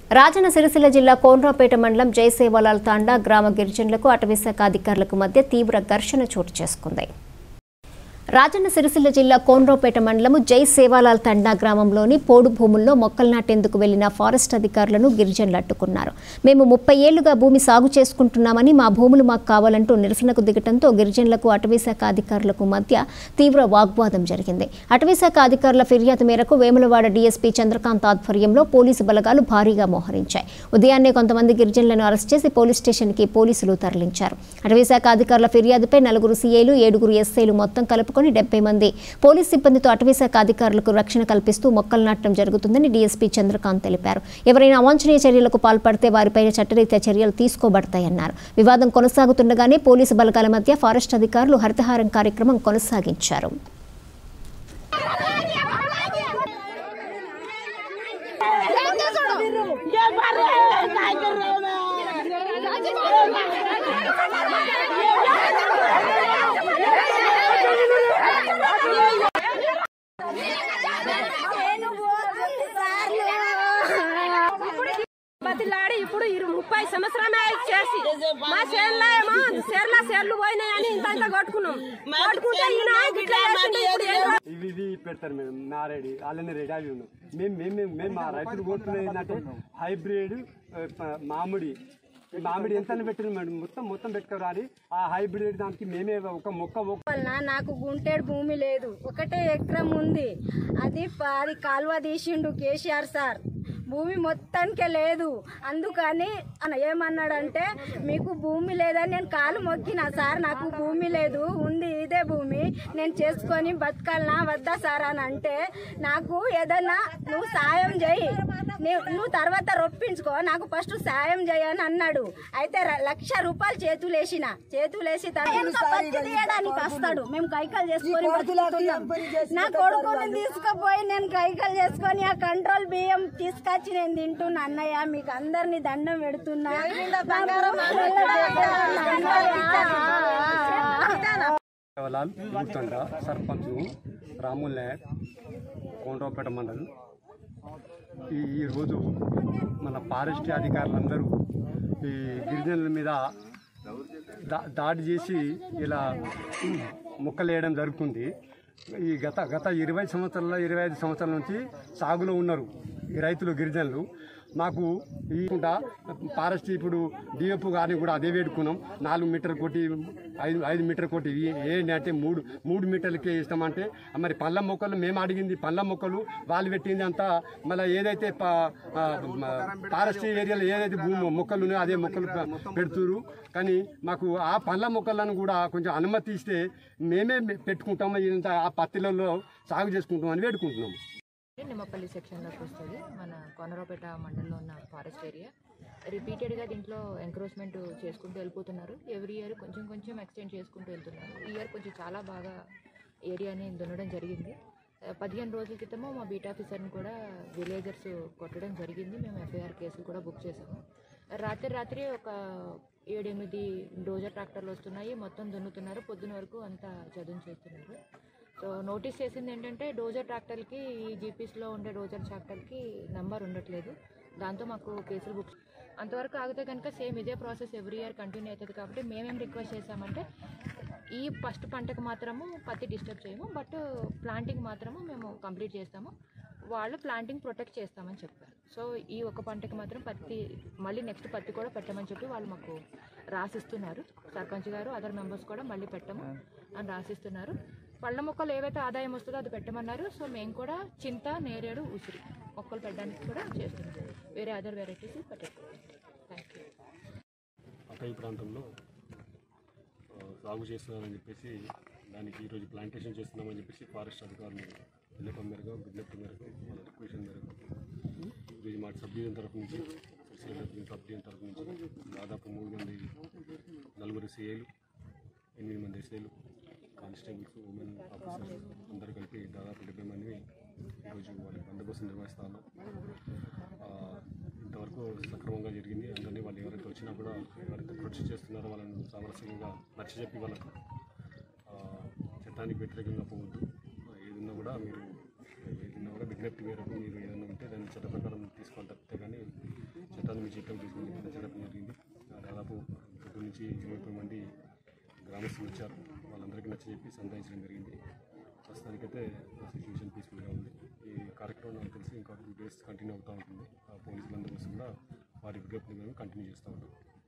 రాజన్న సిరిసిల్ల జిల్లా కోనరాపేట మండలం జయసేవలాల్ తాండా గ్రామ గిరిజనులకు అటవీశాఖ అధికారులకు మధ్య తీవ్ర ఘర్షణ చోటు చేసుకుంది రాజన్న సిరిసిల్ల జిల్లా కోనరావుపేట మండలము జై సేవాలాల్ తండా గ్రామంలోని పోడు భూముల్లో మొక్కలు నాటేందుకు వెళ్లిన ఫారెస్ట్ అధికారులను గిరిజనులు అడ్డుకున్నారు మేము ముప్పై ఏళ్లుగా భూమి సాగు చేసుకుంటున్నామని మా భూములు మాకు కావాలంటూ నిరసనకు దిగటంతో గిరిజనులకు అటవీశాఖ అధికారులకు మధ్య తీవ్ర వాగ్వాదం జరిగింది అటవీశాఖ అధికారుల ఫిర్యాదు మేరకు వేములవాడ డీఎస్పీ చంద్రకాంత్ ఆధ్వర్యంలో పోలీసు బలగాలు భారీగా మోహరించాయి ఉదయాన్నే కొంతమంది గిరిజనులను అరెస్ట్ చేసి పోలీస్ స్టేషన్కి పోలీసులు తరలించారు అటవీశాఖ అధికారుల ఫిర్యాదుపై నలుగురు సీఐలు ఏడుగురు ఎస్ఐలు మొత్తం కలుపుకొని డెబ్బై మంది పోలీస్ సిబ్బందితో అటవీశాఖ అధికారులకు రక్షణ కల్పిస్తూ మొక్కలు నాటడం జరుగుతుందని డీఎస్పీ చంద్రకాంత్ తెలిపారు ఎవరైనా అవాంఛనీయ చర్యలకు పాల్పడితే వారిపైన చట్టరీత్యా చర్యలు తీసుకోబడతాయన్నారు వివాదం కొనసాగుతుండగానే పోలీసు బలగాల మధ్య ఫారెస్ట్ అధికారులు హరితహారం కార్యక్రమం కొనసాగించారు బతిలాడి ఇప్పుడు ఇరు- ముప్పై సంవత్సరమే చేసి మా చేనులో ఏమో చేర్ల చేర్లు పోయినాయని ఇంత ఇంత కొట్టుకున్నాం కొట్టుకుంటే ఈయన గిట్ల చేసిండు, ఇప్పుడు ఏం ఇవి ఇవి పెడతారు మేము నారెడి అలానే రెడీ అవి ఉన్నాం మేము మేము మేము మేము మా రైతులు కోరుతున్నది ఏంటంటే హైబ్రిడ్ ఆ, ప- మామిడి ఈ మామిడి ఎంత పెట్టిన మేడం మొత్తం మొత్తం పెట్టుకోరాలి ఆ హైబ్రిడ్ దానికి మేమే ఒక మొక్క ఒక వలన నాకు గుంటేడు భూమి లేదు ఒకటే ఎకరం ఉంది అది ప- అది కాలువ తీసిండు కేసీఆర్ సార్ భూమి మొత్తానికే లేదు అందుకని అన్న ఏమన్నాడంటే మీకు భూమి లేదని నేను కాలు మొక్కిన సార్ నాకు భూమి లేదు ఉంది ఇదే భూమి నేను చేసుకొని బతకాలనా వద్దా సార్ అని అంటే నాకు ఏదన్నా నువ్వు సాయం చేయి నీ- నువ్వు తర్వాత రొప్పించుకో నాకు ఫస్ట్ సాయం చేయని అన్నాడు అయితే ర- లక్ష రూపాయలు చేతులేసిన చేతులేసి తర్వాత పత్తి తీయడానికి వస్తాడు మేము కైకలు చేసుకొని బతుకుతున్నాం. నా కొడుకుని తీసుకుపోయి నేను కైకలు చేసుకొని ఆ కంట్రోల్ బియ్యం తీసుకొచ్చి నేను తింటున్నా అన్నయ్య మీకు అందరినీ దండం పెడుతున్నా లాల్ యూతండ సర్పంచ్ రాముల్ నాయక్ కోనరావుపేట మండలం ఈ ఈ రోజు మన ఫారెస్ట్ అధికారులందరూ ఈ గిరిజనుల మీద దా దాడి చేసి ఇలా మొక్కలు వేయడం జరుగుతుంది ఈ గత గత ఇరవై సంవత్సరాల ఇరవై ఐదు సంవత్సరాల నుంచి సాగులో ఉన్నారు ఈ రైతులు గిరిజనులు మాకు ఈ కుండా ఫారెస్ట్ ఇప్పుడు డిఎఫ్ గారిని కూడా అదే వేడుకున్నాం నాలుగు మీటర్ కోటి ఐదు ఐదు మీటర్ కోటి ఇవి ఏంటి అంటే మూడు మూడు మీటర్లకే ఇస్తామంటే మరి పళ్ళ మొక్కలు మేము అడిగింది పళ్ళ మొక్కలు వాళ్ళు పెట్టింది అంతా మళ్ళీ ఏదైతే ప- ఆ, మ- ఫారెస్ట్ ఏరియాలో ఏదైతే భూమి మొక్కలు ఉన్నాయో అదే మొక్కలు పె- పెడుతురు కానీ మాకు ఆ పండ్ల మొక్కలను కూడా కొంచెం అనుమతి ఇస్తే మేమే పెట్టుకుంటాము ఇదంతా ఆ పత్తిలలో సాగు చేసుకుంటామని వేడుకుంటున్నాము నిమ్మపల్లి సెక్షన్లోకి వస్తుంది మన కొనరాపేట మండలంలో ఉన్న ఫారెస్ట్ ఏరియా రిపీటెడ్గా దీంట్లో ఎంక్రోచ్మెంట్ చేసుకుంటూ వెళ్ళిపోతున్నారు ఎవ్రీ ఇయర్ కొంచెం కొంచెం ఎక్స్టెండ్ చేసుకుంటూ వెళ్తున్నారు ఈ ఇయర్ కొంచెం చాలా బాగా ఏరియాని దున్నడం జరిగింది ఆ, పదిహేను రోజుల క్రితము మా బీట్ ఆఫీసర్ని కూడా విలేజర్స్ కొట్టడం జరిగింది మేము ఎఫ్ఐఆర్ కేసులు కూడా బుక్ చేసాము రాత్రి రాత్రి ఒక ఏడెనిమిది డోజర్ ట్రాక్టర్లు వస్తున్నాయి మొత్తం దున్నుతున్నారు పొద్దున వరకు అంతా చదువు చేస్తున్నారు సో నోటీస్ చేసింది ఏంటంటే డోజర్ ట్రాక్టర్కి ఈ జీపీస్లో ఉండే డోజర్ ట్రాక్టర్కి నెంబర్ ఉండట్లేదు దాంతో మాకు కేసులు బుక్ అంతవరకు ఆగితే కనుక సేమ్ ఇదే ప్రాసెస్ ఎవ్రీ ఇయర్ కంటిన్యూ అవుతుంది కాబట్టి మేమేం రిక్వెస్ట్ చేసామంటే ఈ ఫస్ట్ పంటకు మాత్రము పత్తి డిస్టర్బ్ చేయము బట్ ప్లాంటింగ్ మాత్రము మేము కంప్లీట్ చేస్తాము వాళ్ళు ప్లాంటింగ్ ప్రొటెక్ట్ చేస్తామని చెప్పారు సో ఈ ఒక పంటకి మాత్రం పత్తి మళ్ళీ నెక్స్ట్ పత్తి కూడా పెట్టమని చెప్పి వాళ్ళు మాకు రాసిస్తున్నారు సర్పంచ్ గారు అదర్ మెంబర్స్ కూడా మళ్ళీ పెట్టము అని రాసిస్తున్నారు పళ్ళ మొక్కలు ఏవైతే ఆదాయం వస్తుందో అది పెట్టమన్నారు సో మేము కూడా చింత నేరేడు ఉసిరి మొక్కలు పెట్టడానికి కూడా చేస్తున్నాం వేరే అదర్ వెరైటీస్ పెట్టట్లేదు థ్యాంక్ యూ అటవీ ప్రాంతంలో ఆ, సాగు చేస్తున్నామని చెప్పేసి దానికి ఈరోజు ప్లాంటేషన్ చేస్తున్నామని చెప్పేసి ఫారెస్ట్ అధికారులు విన్నపం మేరకు విజ్ఞప్తి మేరకు వాళ్ళ రిక్వెషన్ మేరకు ఈరోజు మా సబ్ డివిజన్ తరఫు నుంచి శ్రీశైలం సబ్ డివిజన్ తరఫు నుంచి దాదాపు మూడు మంది నలుగురు సిఐలు ఎనిమిది మంది ఎస్ఐలు కానిస్టేబుల్స్ ఉమెన్ ఆఫీసర్స్ అందరూ కలిపి దాదాపు డెబ్బై మంది ఈరోజు వాళ్ళ బందోబస్తు నిర్వహిస్తాను ఆ, ఇంతవరకు సక్రమంగా జరిగింది అందుకని వాళ్ళు ఎవరైతే వచ్చినా కూడా ఎవరైతే కృషి చేస్తున్నారో వాళ్ళని సామరస్యంగా నచ్చజెప్పి వాళ్ళకు ఆ, చట్టానికి వ్యతిరేకంగా పోవద్దు ఏదున్నా కూడా మీరు ఏదున్నా కూడా విజ్ఞప్తి మేరకు మీరు ఏదైనా ఉంటే దాన్ని చట్ట ప్రకారం తీసుకోవాలి తప్పితే కానీ నుంచి చెక్అప్ చేసుకుని చెకప్ జరిగింది ఆ, దాదాపు పొద్దు నుంచి ఇరవై ముప్పై మంది గ్రామస్తులు వచ్చారు వాళ్ళందరికీ నచ్చ చెప్పి సంధాయించడం జరిగింది ప్రస్తుతానికైతే సిచ్యువేషన్ పీస్ఫుల్గా ఉంది ఈ కార్యక్రమం నాకు తెలిసి ఇంకా టూ డేస్ కంటిన్యూ అవుతూ ఉంటుంది ఆ పోలీస్ బందోబస్తు కూడా వారి విజ్ఞప్తి మేము కంటిన్యూ చేస్తూ ఉంటాం